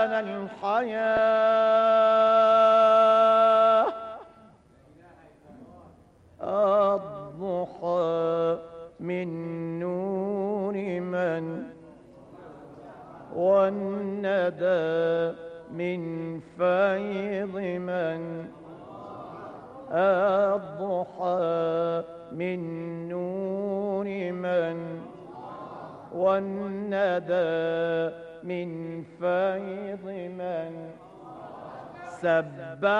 الحياة الضحى من نور من والندى من فيض من الضحى من نور من والندى من فيض من سبح